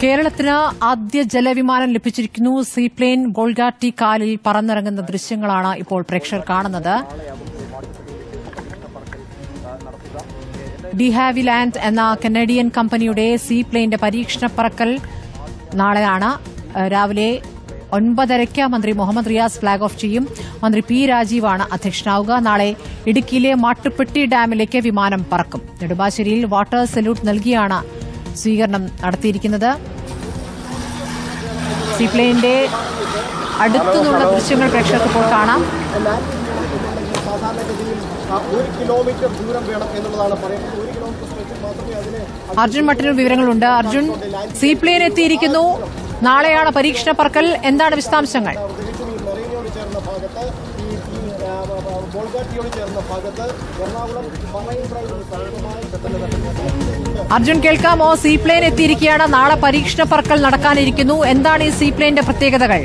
കേരളത്തിന് ആദ്യ ജലവിമാനം ലഭിച്ചിരിക്കുന്നു സീപ്ലെയിൻ ബോൾഗാട്ടി കാലിൽ പറന്നിറങ്ങുന്ന ദൃശ്യങ്ങളാണ് ഇപ്പോൾ പ്രേക്ഷകർ കാണുന്നത് ഡിഹാവി ലാൻഡ് എന്ന കനഡിയൻ കമ്പനിയുടെ സീപ്ലെയിന്റെ പരീക്ഷണ പറക്കൽ നാളെയാണ് ഏഹ് രാവിലെ ഒൻപതരയ്ക്ക് മന്ത്രി മുഹമ്മദ് റിയാസ് ഫ്ളാഗ് ഓഫ് ചെയ്യും മന്ത്രി പി രാജീവാണ് അധ്യക്ഷനാവുക നാളെ ഇടുക്കിയിലെ മാട്ടുപ്പെട്ടി ഡാമിലേക്ക് വിമാനം പറക്കും നെടുമ്പാശ്ശേരിയിൽ വാട്ടർ സല്യൂട്ട് നൽകിയാണ് സ്വീകരണം നടത്തിയിരിക്കുന്നത് സീപ്ലെയിന്റെ അടുത്തുനിന്നുള്ള ദൃശ്യങ്ങൾ പ്രേക്ഷകർക്ക് ഇപ്പോൾ കാണാം സാധാരണഗതിയിൽ ആ, ഒരു കിലോമീറ്റർ ദൂരം വേണം എന്നുള്ളതാണ് പറയുന്നത് ഒരു കിലോമീറ്റർ സ്ട്രെച്ചിൽ മാത്രമേ അതിന് അർജുൻ മറ്റൊരു വിവരങ്ങളുണ്ട് അർജുൻ സീപ്ലെയിൻ എത്തിയിരിക്കുന്നു നാളെയാണ് പരീക്ഷണ പറക്കൽ എന്താണ് വിശദാംശങ്ങൾ പ്രത്യേകിച്ചും ഈ മെറീനയോട് ചേർന്ന ഭാഗത്ത് ഈ ഈ, ആ, ആ, ബോൾഗാട്ടിയോട് ചേർന്ന ഭാഗത്ത് എറണാകുളം മറൈൻ ഡ്രൈവിന് സമീപമായി തന്നെ നടക്കുന്നത് അർജുൻ കേൾക്കാമോ സീപ്ലെയിൻ എത്തിയിരിക്കുകയാണ് നാളെ പരീക്ഷണ പറക്കൽ നടക്കാനിരിക്കുന്നു എന്താണ് ഈ സീപ്ലെയിന്റെ പ്രത്യേകതകൾ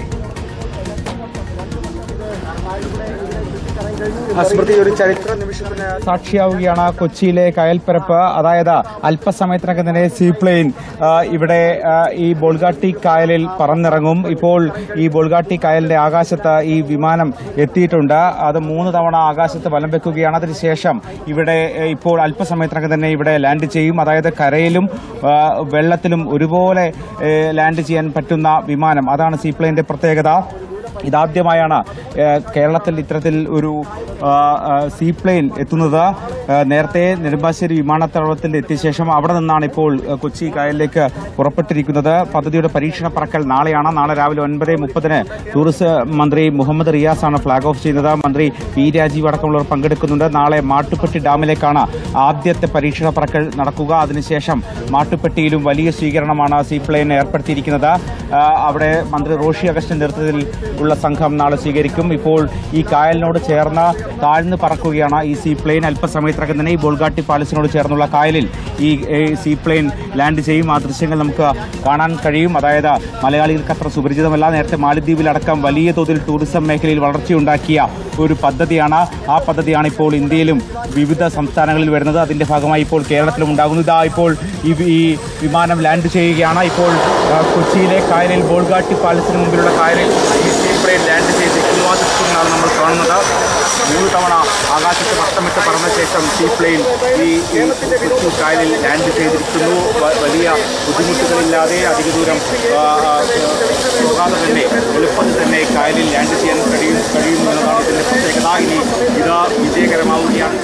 സ്മൃതി ഒരു ചരിത്ര നിമിഷത്തിന് സാക്ഷിയാവുകയാണ് കൊച്ചിയിലെ കയൽപ്പരപ്പ് അതായത് അല്പസമയത്തിനകം തന്നെ സീപ്ലെയിൻ ആ, ഇവിടെ ആ, ഈ ബോൾഗാട്ടി കായലിൽ പറന്നിറങ്ങും ഇപ്പോൾ ഈ ബോൾഗാട്ടി കായലിന്റെ ആകാശത്ത് ഈ വിമാനം എത്തിയിട്ടുണ്ട് അത് മൂന്ന് തവണ ആകാശത്ത് വലം വെക്കുകയാണ് അതിനുശേഷം ഇവിടെ ഏ, ഇപ്പോൾ അല്പസമയത്തിനകം തന്നെ ഇവിടെ ലാൻഡ് ചെയ്യും അതായത് കരയിലും ആ, വെള്ളത്തിലും ഒരുപോലെ ഏ, ലാൻഡ് ചെയ്യാൻ പറ്റുന്ന വിമാനം അതാണ് സീപ്ലെയിന്റെ പ്രത്യേകത ഇതാദ്യമായാണ് ഏഹ്, കേരളത്തിൽ ഇത്തരത്തിൽ ഒരു ആ, ആ, സീപ്ലെയിൻ എത്തുന്നത് ഏഹ്, നേരത്തെ നെടുമ്പാശ്ശേരി വിമാനത്താവളത്തിൽ എത്തിയ ശേഷം അവിടെ നിന്നാണ് ഇപ്പോൾ ഏഹ്, കൊച്ചി കായലിലേക്ക് പുറപ്പെട്ടിരിക്കുന്നത് പദ്ധതിയുടെ പരീക്ഷണ പറക്കൽ നാളെയാണ് നാളെ രാവിലെ ഒൻപത് മുപ്പതിന് ടൂറിസം മന്ത്രി മുഹമ്മദ് റിയാസാണ് ഫ്ളാഗ് ഓഫ് ചെയ്യുന്നത് മന്ത്രി പി രാജീവ് അടക്കമുള്ളവർ പങ്കെടുക്കുന്നുണ്ട് നാളെ മാട്ടുപ്പെട്ടി ഡാമിലേക്കാണ് ആദ്യത്തെ പരീക്ഷണ പറക്കൽ നടക്കുക അതിനുശേഷം മാട്ടുപ്പെട്ടിയിലും വലിയ സ്വീകരണമാണ് സീപ്ലെയിൻ ഏർപ്പെടുത്തിയിരിക്കുന്നത് ആ, അവിടെ മന്ത്രി റോഷി അഗസ്റ്റിന്റെ നേതൃത്വത്തിൽ ഉള്ള സംഘം നാളെ സ്വീകരിക്കും ഇപ്പോൾ ഈ കായലിനോട് ചേർന്ന് താഴ്ന്നു പറക്കുകയാണ് ഈ സീപ്ലെയിൻ അല്പസമയത്തിനകം തന്നെ ഈ ബോൾഗാട്ടി പാലസിനോട് ചേർന്നുള്ള കായലിൽ ഈ ഏ, സീപ്ലെയിൻ ലാൻഡ് ചെയ്യും ആ ദൃശ്യങ്ങൾ നമുക്ക് കാണാൻ കഴിയും അതായത് മലയാളികൾക്ക് അത്ര സുപരിചിതമല്ല നേരത്തെ മാലദ്വീപിലടക്കം വലിയ തോതിൽ ടൂറിസം മേഖലയിൽ വളർച്ചയുണ്ടാക്കിയ ഒരു പദ്ധതിയാണ് ആ പദ്ധതിയാണ് ഇപ്പോൾ ഇന്ത്യയിലും വിവിധ സംസ്ഥാനങ്ങളിൽ വരുന്നത് അതിന്റെ ഭാഗമായി ഇപ്പോൾ കേരളത്തിലും ഉണ്ടാകുന്നു ഇതാ ഇപ്പോൾ ഈ വി- ഈ വിമാനം ലാൻഡ് ചെയ്യുകയാണ് ഇപ്പോൾ ആ, കൊച്ചിയിലെ കായലിൽ ബോൾഗാട്ടി പാലസിന് മുമ്പിലുള്ള കായലിൽ ഈ സീപ്ലെയിൻ ലാൻഡ് ചെയ്തിരിക്കുന്നു ആ ദൃശ്യങ്ങളാണ് നമ്മൾ കാണുന്നത് മൂന്ന് തവണ ആകാശത്ത് വട്ടമിട്ട് പറന്ന ശേഷം സീപ്ലെയിൻ ഈ ഈ കൊച്ചി കായലിൽ ലാൻഡ് ചെയ്തിരിക്കുന്നു വ- വലിയ ബുദ്ധിമുട്ടുകളില്ലാതെ അധിക ദൂരം ആ, ആ, പോകാതെ തന്നെ എളുപ്പത്തിൽ തന്നെ കായലിൽ ലാൻഡ് ചെയ്യാൻ കഴിയും കഴിയുന്നു എന്നതാണ് ഇതിന്റെ പ്രത്യേകത ഇനി ഇത് വിജയകരമാവുകയാണ്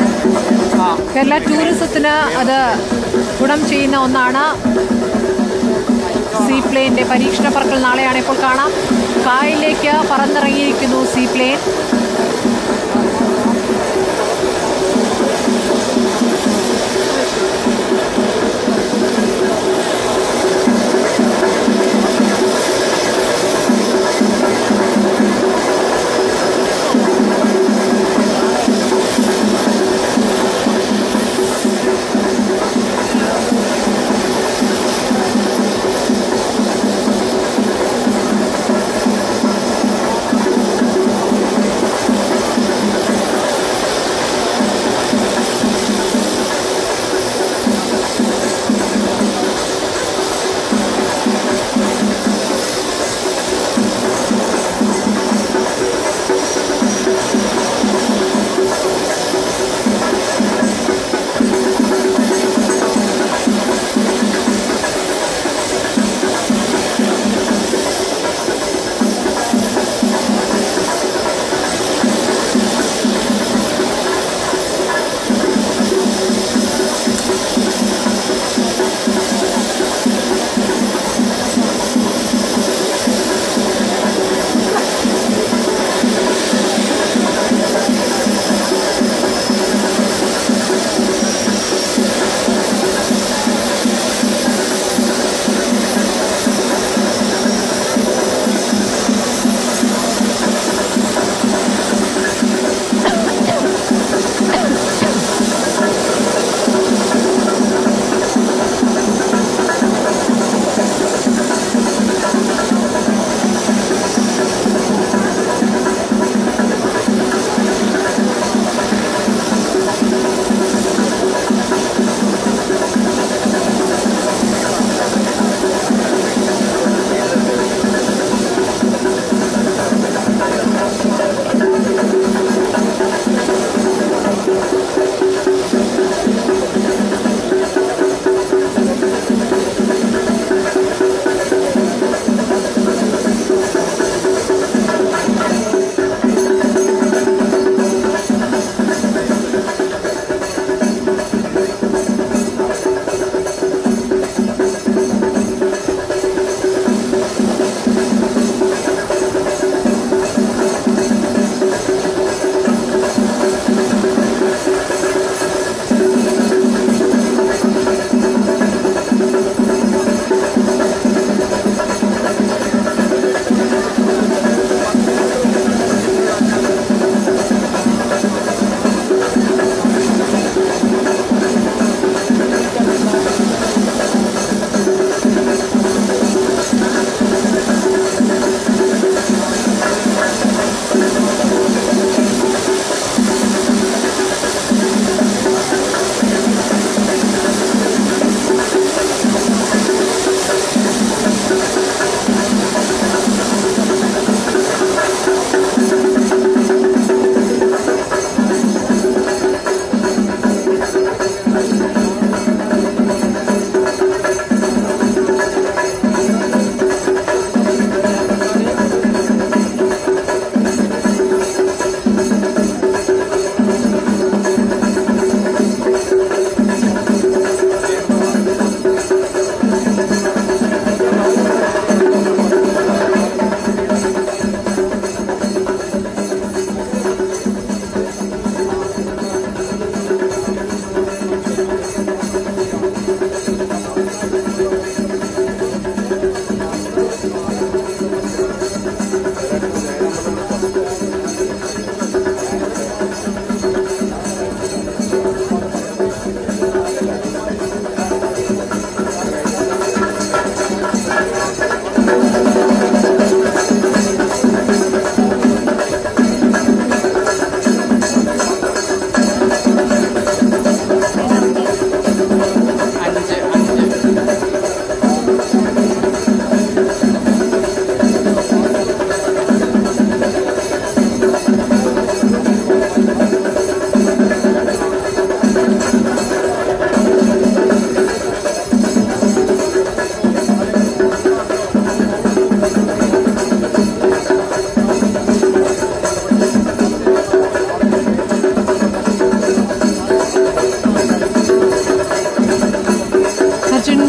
കേരള ടൂറിസത്തിന് അത് ഗുണം ചെയ്യുന്ന ഒന്നാണ് സീപ്ലെയിന്റെ പരീക്ഷണ പറക്കൽ നാളെയാണ് ഇപ്പോൾ കാണാം കായലിലേക്ക് പറന്നിറങ്ങിയിരിക്കുന്നു സീപ്ലെയിൻ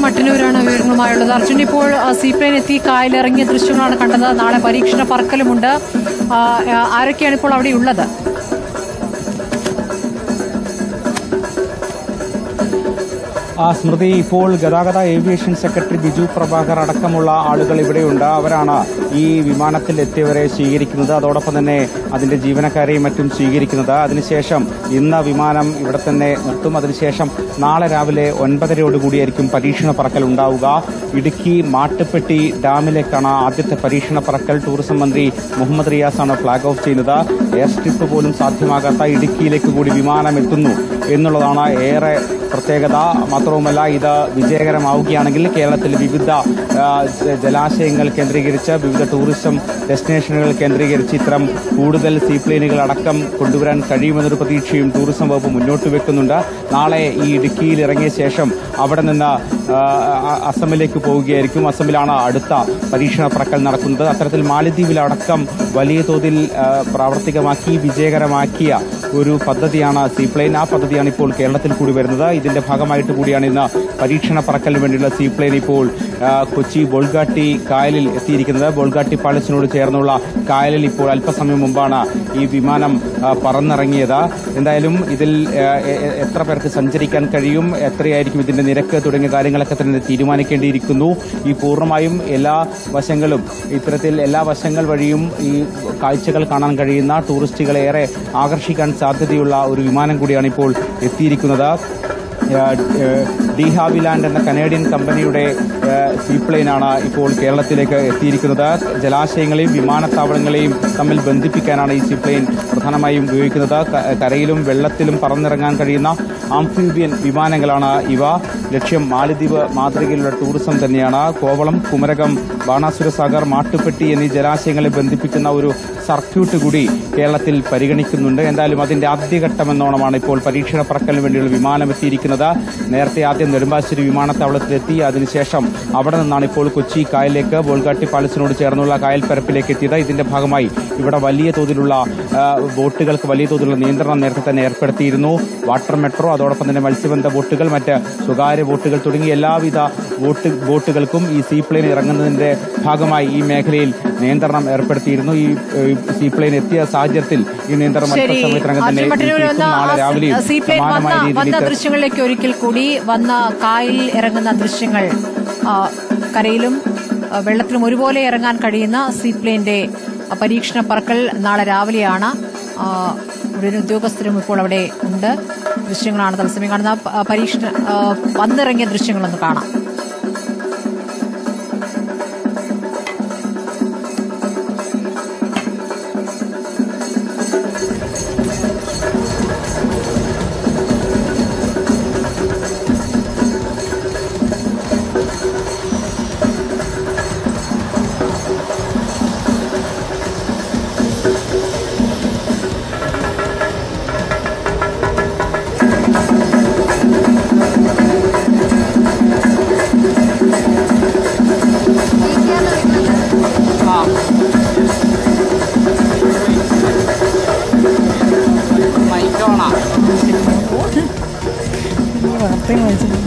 മട്ടന്നൂരാണ് വിവരങ്ങളുമായുള്ളത് അർജുൻ ഇപ്പോൾ ആ, സീപ്ലെയിൻ എത്തി കായലിറങ്ങിയ ദൃശ്യങ്ങളാണ് കണ്ടത് നാളെ പരീക്ഷണ പറക്കലുമുണ്ട് ആ, ആ, ആരൊക്കെയാണ് ഇപ്പോൾ അവിടെ ഉള്ളത് ആ സ്മൃതി ഇപ്പോൾ ഗതാഗത ഏവിയേഷൻ സെക്രട്ടറി ബിജു പ്രഭാകർ അടക്കമുള്ള ആളുകൾ ഇവിടെയുണ്ട് അവരാണ് ഈ വിമാനത്തിൽ എത്തിയവരെ സ്വീകരിക്കുന്നത് അതോടൊപ്പം തന്നെ അതിന്റെ ജീവനക്കാരെയും മറ്റും സ്വീകരിക്കുന്നത് അതിനുശേഷം ഇന്ന് വിമാനം ഇവിടെ തന്നെ നിർത്തും അതിനുശേഷം നാളെ രാവിലെ ഒൻപതരയോടുകൂടിയായിരിക്കും പരീക്ഷണ പറക്കൽ ഉണ്ടാവുക ഇടുക്കി മാട്ടുപ്പെട്ടി ഡാമിലേക്കാണ് ആദ്യത്തെ പരീക്ഷണ പറക്കൽ ടൂറിസം മന്ത്രി മുഹമ്മദ് റിയാസാണ് ഫ്ളാഗ് ഓഫ് ചെയ്യുന്നത് എയർ സ്ട്രിപ്പ് പോലും സാധ്യമാകാത്ത ഇടുക്കിയിലേക്ക് കൂടി വിമാനം എത്തുന്നു എന്നുള്ളതാണ് ഏറെ പ്രത്യേകത മാത്രവുമല്ല ഇത് വിജയകരമാവുകയാണെങ്കിൽ കേരളത്തിൽ വിവിധ ആ, ജലാശയങ്ങൾ കേന്ദ്രീകരിച്ച് വിവിധ ടൂറിസം ഡെസ്റ്റിനേഷനുകൾ കേന്ദ്രീകരിച്ച് ഇത്തരം കൂടുതൽ സീപ്ലെയിനുകൾ അടക്കം കൊണ്ടുവരാൻ കഴിയുമെന്നൊരു പ്രതീക്ഷയും ടൂറിസം വകുപ്പ് മുന്നോട്ട് വെക്കുന്നുണ്ട് നാളെ ഈ ഇടുക്കിയിൽ ഇറങ്ങിയ ശേഷം അവിടെ നിന്ന് ആ, അ- അസമിലേക്ക് പോവുകയായിരിക്കും അസമിലാണ് അടുത്ത പരീക്ഷണ പറക്കൽ നടക്കുന്നത് അത്തരത്തിൽ മാലദ്വീപിലടക്കം വലിയ തോതിൽ ആ, പ്രാവർത്തികമാക്കി വിജയകരമാക്കിയ ഒരു പദ്ധതിയാണ് സീപ്ലെയിൻ ആ പദ്ധതിയാണ് ഇപ്പോൾ കേരളത്തിൽ കൂടി വരുന്നത് ഇതിന്റെ ഭാഗമായിട്ട് കൂടിയാണ് ഇന്ന് പരീക്ഷണ പറക്കലിന് വേണ്ടിയുള്ള സീപ്ലെയിൻ ഇപ്പോൾ ആ, കൊച്ചി ബോൾഗാട്ടി കായലിൽ എത്തിയിരിക്കുന്നത് ബോൾഗാട്ടി പാലസിനോട് ചേർന്നുള്ള കായലിൽ ഇപ്പോൾ അല്പസമയം മുമ്പാണ് ഈ വിമാനം ആ, പറന്നിറങ്ങിയത് എന്തായാലും ഇതിൽ ആ, എ- എ- എത്ര പേർക്ക് സഞ്ചരിക്കാൻ കഴിയും എത്രയായിരിക്കും ഇതിന്റെ നിരക്ക് തുടങ്ങിയ കാര്യങ്ങളൊക്കെ തന്നെ തീരുമാനിക്കേണ്ടിയിരിക്കുന്നു ഈ പൂർണ്ണമായും എല്ലാ വശങ്ങളും ഇത്തരത്തിൽ എല്ലാ വശങ്ങൾ വഴിയും ഈ കാഴ്ചകൾ കാണാൻ കഴിയുന്ന ടൂറിസ്റ്റുകളെ ഏറെ ആകർഷിക്കാൻ സാധ്യതയുള്ള ഒരു വിമാനം കൂടിയാണ് ഇപ്പോൾ എത്തിയിരിക്കുന്നത് ഡി ഹാവിലാൻഡ് എന്ന കനേഡിയൻ കമ്പനിയുടെ സീപ്ലെയിനാണ് ഇപ്പോൾ കേരളത്തിലേക്ക് എത്തിയിരിക്കുന്നത് ജലാശയങ്ങളെയും വിമാനത്താവളങ്ങളെയും തമ്മിൽ ബന്ധിപ്പിക്കാനാണ് ഈ സീപ്ലെയിൻ പ്രധാനമായും ഉപയോഗിക്കുന്നത് ക- കരയിലും വെള്ളത്തിലും പറന്നിറങ്ങാൻ കഴിയുന്ന ആംഫീബിയൻ വിമാനങ്ങളാണ് ഇവ ലക്ഷ്യം മാലദ്വീപ് മാതൃകയിലുള്ള ടൂറിസം തന്നെയാണ് കോവളം കുമരകം ബാണാസുര സാഗർ മാട്ടുപ്പെട്ടി എന്നീ ജലാശയങ്ങളെ ബന്ധിപ്പിക്കുന്ന ഒരു സർക്യൂട്ട് കൂടി കേരളത്തിൽ പരിഗണിക്കുന്നുണ്ട് എന്തായാലും അതിന്റെ ആദ്യഘട്ടമെന്നോണമാണ് ഇപ്പോൾ പരീക്ഷണ പറക്കലിന് വേണ്ടിയുള്ള വിമാനം എത്തിയിരിക്കുന്നത് നേരത്തെ ആദ്യം നെടുമ്പാശ്ശേരി വിമാനത്താവളത്തിലെത്തി അതിനുശേഷം അവിടെ നിന്നാണ് ഇപ്പോൾ കൊച്ചി കായലിലേക്ക് ബോൾഗാട്ടി പാലസിനോട് ചേർന്നുള്ള കായൽ പരപ്പിലേക്ക് എത്തിയത് ഇതിന്റെ ഭാഗമായി ഇവിടെ വലിയ തോതിലുള്ള ആ, ബോട്ടുകൾക്ക് വലിയ തോതിലുള്ള നിയന്ത്രണം നേരത്തെ തന്നെ ഏർപ്പെടുത്തിയിരുന്നു വാട്ടർ മെട്രോ അതോടൊപ്പം തന്നെ മത്സ്യബന്ധ ബോട്ടുകൾ മറ്റ് സ്വകാര്യ ബോട്ടുകൾ തുടങ്ങിയ എല്ലാവിധ ബോട്ട് ബോട്ടുകൾക്കും ഈ സീപ്ലെയിൻ ഇറങ്ങുന്നതിന്റെ ഭാഗമായി ഈ മേഖലയിൽ നിയന്ത്രണം ഏർപ്പെടുത്തിയിരുന്നു ഈ ഏഹ്, സീപ്ലെയിൻ എത്തിയ സാഹചര്യത്തിൽ ഈ നിയന്ത്രണം ശരി അല്പസമയത്തിനകം തന്നെ അർജുൻ മട്ടന്നൂർ നീട്ടിയിരിക്കും. വന്ന നാളെ രാവിലെയും സീപ്ലെയിൻ വന്ന സമാനമായ വന്ന രീതിയിൽ ദൃശ്യങ്ങളിലേക്ക് ഒരിക്കൽ കൂടി വന്ന കായലിൽ ഇറങ്ങുന്ന ദൃശ്യങ്ങൾ ആ, കരയിലും ആ, വെള്ളത്തിലും ഒരുപോലെ ഇറങ്ങാൻ കഴിയുന്ന സീപ്ലെയിന്റെ ആ, പരീക്ഷണ പറക്കൽ നാളെ രാവിലെയാണ് ആ, ഇവിടെ ഒരു ഉദ്യോഗസ്ഥരും ഇപ്പോൾ അവിടെ ഉണ്ട് ദൃശ്യങ്ങളാണ് തത്സമയം കാണുന്ന ആ, പരീക്ഷണ ആ, വന്നിറങ്ങിയ ദൃശ്യങ്ങളൊന്ന് കാണാം വാർത്തയും വായിച്ചിട്ടുണ്ട്